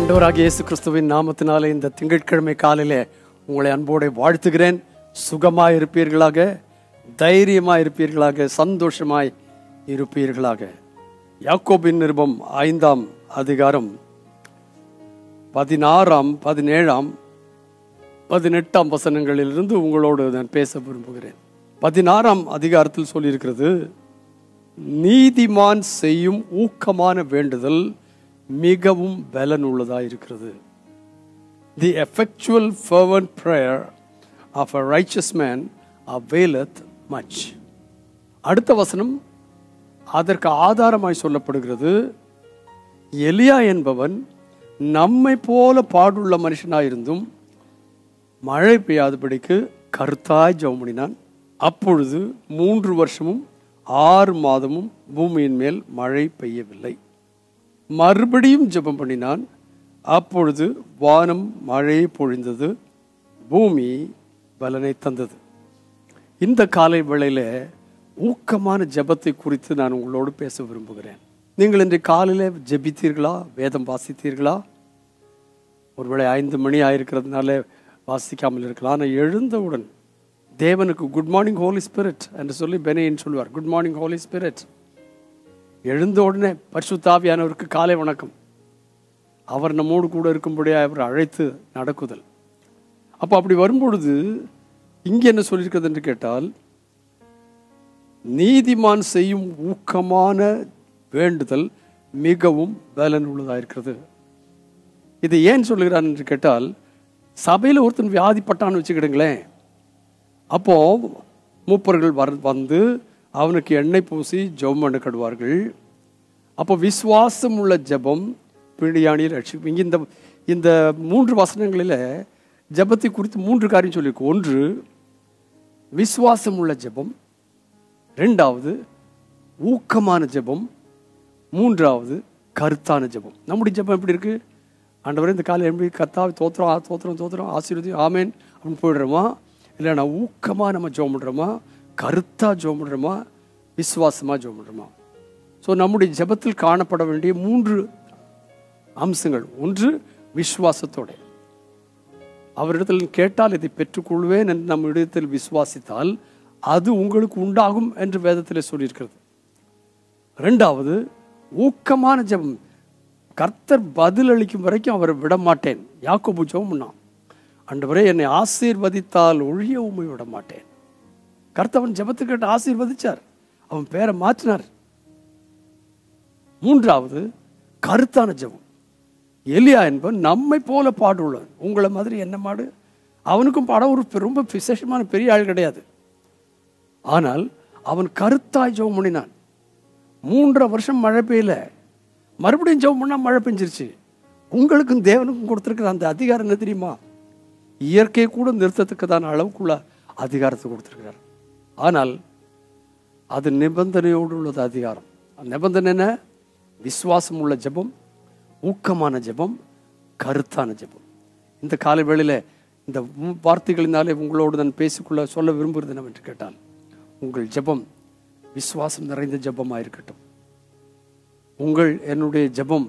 ஆண்டவராகிய இயேசு கிறிஸ்துவின் நாமத்தினாலே இந்த திங்கட்கிழமை காலையிலே உங்களை அன்போடு வாழ்த்துகிறேன் சுகமாய் இருப்பீர்களாக தைரியமாய் இருப்பீர்களாக சந்தோஷமாய் இருப்பீர்களாக யாக்கோபின் நிருபம் ஐந்தாம் அதிகாரம் பதினாறாம் பதினேழாம் பதினெட்டாம் வசனங்களிலிருந்து உங்களோடு நான் பேச விரும்புகிறேன் பதினாறாம் அதிகாரத்தில் சொல்லியிருக்கிறது நீதிமான் செய்யும் ஊக்கமான வேண்டுதல் மிகவும் பலனுள்ளதாக இருக்கிறது தி effectual fervent prayer of a righteous man availeth much அடுத்த வசனம் அதற்கு ஆதாரமாய் சொல்லப்படுகிறது எலியா என்பவன் நம்மை போல பாடுள்ள மனுஷனாயிருந்தும் மழை பெய்யாதபடிக்கு கருத்தாய் ஜெபம் பண்ணினான் அப்பொழுது மூன்று வருஷமும் ஆறு மாதமும் பூமியின் மேல் மழை பெய்யவில்லை மறுபடியும் ஜெபம் பண்ணினான் அப்பொழுது வானம் மழையை பொழிந்தது பூமி பலனை தந்தது இந்த காலை வேளையில ஊக்கமான ஜெபத்தை குறித்து நான் உங்களோடு பேச விரும்புகிறேன் நீங்கள் இன்று காலையில் ஜெபித்தீர்களா வேதம் வாசித்தீர்களா ஒருவேளை ஐந்து மணி ஆயிருக்கிறதுனால வாசிக்காமல் இருக்கலாம் ஆனால் எழுந்தவுடன் தேவனுக்கு குட் மார்னிங் ஹோலி ஸ்பிரிட் என்று சொல்லி பெனையின் சொல்வார் குட் மார்னிங் ஹோலி ஸ்பிரிட் எழுந்த உடனே பரிசுத்தாவியானவருக்கு காலை வணக்கம் அவர் நம்மோடு கூட இருக்கும்படியாக அவர் அழைத்து நடக்குதல் அப்போ அப்படி வரும்பொழுது இங்கே என்ன சொல்லியிருக்கிறது என்று கேட்டால் நீதிமான் செய்யும் ஊக்கமான வேண்டுதல் மிகவும் பலன் உள்ளதாக இருக்கிறது இது ஏன் சொல்லுகிறான் என்று கேட்டால் சபையில் ஒருத்தன் வியாதிப்பட்டான்னு வச்சுக்கிடுங்களேன் அப்போ மூப்பர்கள் வர வந்து அவனுக்கு எண்ணெய் பூசி ஜெபம் பண்ண கடுவார்கள் அப்போ விசுவாசம் உள்ள ஜெபம் பிடியாணியில் ரட்சிக்கும் இங்கே இந்த இந்த மூன்று வசனங்களில் ஜெபத்தை குறித்து மூன்று காரியம் சொல்லியிருக்கு ஒன்று விசுவாசம் உள்ள ஜெபம் ரெண்டாவது ஊக்கமான ஜெபம் மூன்றாவது கருத்தான ஜெபம் நம்முடைய ஜெபம் எப்படி இருக்கு ஆண்டவரே இந்த காலை எப்படி கத்தாவை தோத்திரம் ஆ, தோத்திரம் தோத்திரம் ஆசீர்வதி ஆமேன் அப்படின்னு போயிடுறோமா இல்லை நான் ஊக்கமாக நம்ம ஜெபம் பண்ணுறோமா கருத்தாக ஜெபம் பண்ணுறோமா விசுவாசமாக ஜெபம் பண்ணுறோமா ஸோ நம்முடைய ஜெபத்தில் காணப்பட வேண்டிய மூன்று அம்சங்கள் ஒன்று விசுவாசத்தோட அவரிடத்தில் கேட்டால் இதை பெற்றுக்கொள்வேன் என்று நம்ம இடத்தில் விசுவாசித்தால் அது உங்களுக்கு உண்டாகும் என்று வேதத்தில் சொல்லியிருக்கிறது ரெண்டாவது ஊக்கமான ஜெபம் கர்த்தர் பதில் அளிக்கும் வரைக்கும் அவரை விட மாட்டேன் யாக்கோபு ஜெபம் பண்ணான் ஆண்டவரே என்னை ஆசீர்வதித்தால் ஒழிய உண்மை விட மாட்டேன் கர்த்தவன் ஜெபத்துக்கு கேட்டு ஆசீர்வதிச்சார் அவன் பேரை மாற்றினார் மூன்றாவது கருத்தான ஜெபம் எலியா என்பவன் நம்மை போல பாடுள்ளவன் உங்களை மாதிரி என்ன மாடு அவனுக்கும் பாடம் ஒரு பெ- ரொம்ப விசேஷமான பெரிய ஆள் கிடையாது ஆனால் அவன் கருத்தாய் ஜெபம் பண்ணினான் மூன்றரை வருஷம் மழை பெய்யல மறுபடியும் ஜெபம் பண்ணா மழை பெஞ்சிருச்சு உங்களுக்கும் தேவனுக்கும் கொடுத்துருக்கிற அந்த அதிகாரம் என்ன தெரியுமா இயற்கை கூட நிறுத்தத்துக்குதான அளவுக்குள்ள அதிகாரத்தை கொடுத்துருக்கிறார் ஆனால் அது நிபந்தனையோடு உள்ளது அதிகாரம் அந்த நிபந்தனை என்ன விசுவாசம் உள்ள ஜெபம் ஊக்கமான ஜெபம் கருத்தான ஜெபம் இந்த காலை வேளையில இந்த உம் வார்த்தைகளினாலே உங்களோடு நான் பேசிக்கொள்ள சொல்ல விரும்புகிறது என்னவென்று கேட்டால் உங்கள் ஜெபம் விசுவாசம் நிறைந்த ஜெபமாக இருக்கட்டும் உங்கள் என்னுடைய ஜெபம்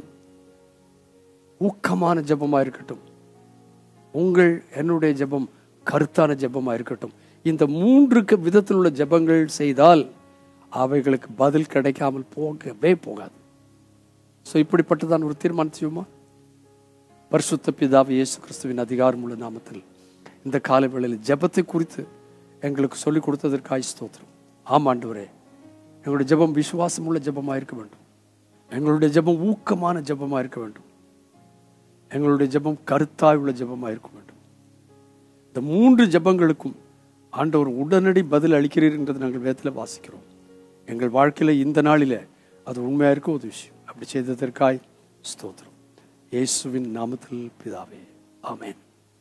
ஊக்கமான ஜெபமாக இருக்கட்டும் உங்கள் என்னுடைய ஜெபம் கருத்தான ஜெபமாக இருக்கட்டும் இந்த மூன்று க- விதத்தில் உள்ள ஜெபங்கள் செய்தால் அவைகளுக்கு பதில் கிடைக்காமல் போகவே போகாது ஸோ இப்படிப்பட்டதான் ஒரு தீர்மானம் செய்வோமா பரிசுத்த பிதாவை இயேசு கிறிஸ்துவின் அதிகாரமுள்ள நாமத்தில் இந்த காலை வேளையில் ஜெபத்தை குறித்து எங்களுக்கு சொல்லிக் கொடுத்ததற்காக ஸ்தோத்திரம் ஆமாண்டவரே எங்களுடைய ஜெபம் விசுவாசம் உள்ள ஜெபமாக இருக்க வேண்டும் எங்களுடைய ஜெபம் ஊக்கமான ஜெபமாக இருக்க வேண்டும் எங்களுடைய ஜெபம் கருத்தாய் உள்ள ஜெபமாக இருக்க வேண்டும் இந்த மூன்று ஜெபங்களுக்கும் ஆண்டவர் உடனடி பதில் அளிக்கிறீர் என்றது நாங்கள் வேதத்தில் வாசிக்கிறோம் எங்கள் வாழ்க்கையில இந்த நாளில அது உண்மையாக இருக்க ஒரு விஷயம் அப்படி செய்ததற்காய் ஸ்தோத்திரம் இயேசுவின் நாமத்தில் பிதாவே ஆமென்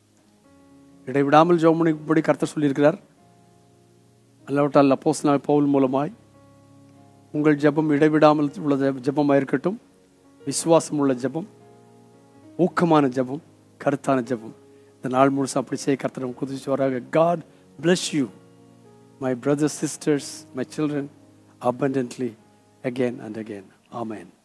இடைவிடாமல் ஜெபமணிப்படி கர்த்தர் சொல்லியிருக்கிறார் அல்லாவிட்டால் அப்போஸ் நாள் பவுல் மூலமாய் உங்கள் ஜெபம் இடைவிடாமல் உள்ள ஜெப- ஜெபமாக இருக்கட்டும் விசுவாசம் உள்ள ஜெபம் ஊக்கமான ஜெபம் கருத்தான ஜெபம் இந்த நாள் முழுசும் அப்படி செய்ய கர்த்தர் குதிச்சு வராங்க God bless you my brothers sisters my children abundantly again and again amen